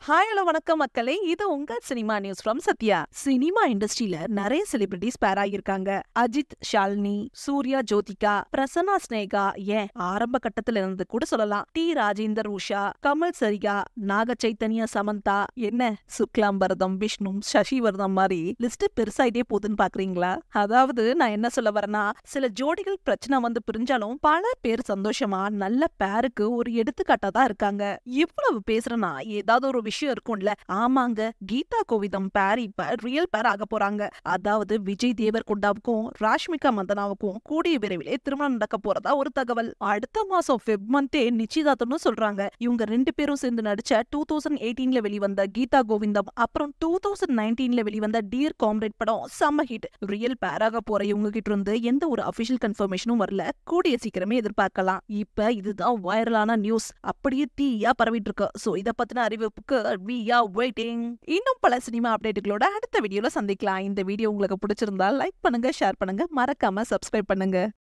hi hello வணக்கம் மக்களே இது உங்க cinema news from Sathya cinema இண்டஸ்ட்ரியில நிறைய செலிபிரிட்டிஸ் பேர் ஆகியிருக்காங்க அஜித் ஷாலினி சூர்யா ஜோதிகா பிரசன்னா ஸ்னேகா ஏன் ஆரம்ப கட்டத்துல இருந்து கூட சொல்லலாம் டி ராஜேந்தர் உஷா கமல் சரிகா நாக சைத்தன்யா சமந்தா என்ன சுக்லாம்பரதம் விஷ்ணு சசிவர்தம் மாதிரி லிஸ்ட் பெருசாயிட்டே போகுதுன்னு பாக்குறீங்களா அதாவது நான் என்ன சொல்ல வரேன்னா சில ஜோடிகள் பிரச்சனை வந்து பிரிஞ்சாலும் பல பேர் சந்தோஷமா நல்ல பேருக்கு ஒரு எடுத்துக்காட்டா தான் இருக்காங்க இவ்வளவு பேசுறேன்னா ஏதாவது ஒரு விஷயம் இருக்கும்ல ஆமாங்க கீதா கோவிதம் பேர் இப்ப ரியல் பேர் ஆக போறாங்க அதாவது விஜய் தேவர் கொண்டாவுக்கும் ராஷ்மிகா மந்தனாவுக்கும் கூடிய விரைவிலே திருமணம் நடக்க போறதா ஒரு தகவல் அடுத்த மாசம் ஃபெப் மந்தே நிச்சயதார்த்தம்னு சொல்றாங்க இவங்க ரெண்டு பேரும் சேர்ந்து நடிச்ச டூ தௌசண்ட் எயிட்டீன்ல வெளிவந்த கீதா கோவிந்தம் அப்புறம் டூ தௌசண்ட் நைன்டீன்ல வெளிவந்த டியர் காம்ரேட் படம் செம்ம ஹிட் ரியல் பேராக போற இவங்க கிட்ட இருந்து எந்த ஒரு அபிஷியல் கன்ஃபர்மேஷனும் வரல கூடிய சீக்கிரமே எதிர்பார்க்கலாம் இப்ப இதுதான் வைரலான நியூஸ் அப்படியே தீயா பரவிட்டு இருக்கு சோ இத பத்தின அறிவிப்புக்கு we are waiting இன்னும் பல சினிமா அப்டேட்டுகளோட அடுத்த வீடியோல சந்திக்கலாம் இந்த வீடியோ உங்களுக்கு பிடிச்சிருந்தா லைக் பண்ணுங்க ஷேர் பண்ணுங்க மறக்காம சப்ஸ்கிரைப் பண்ணுங்க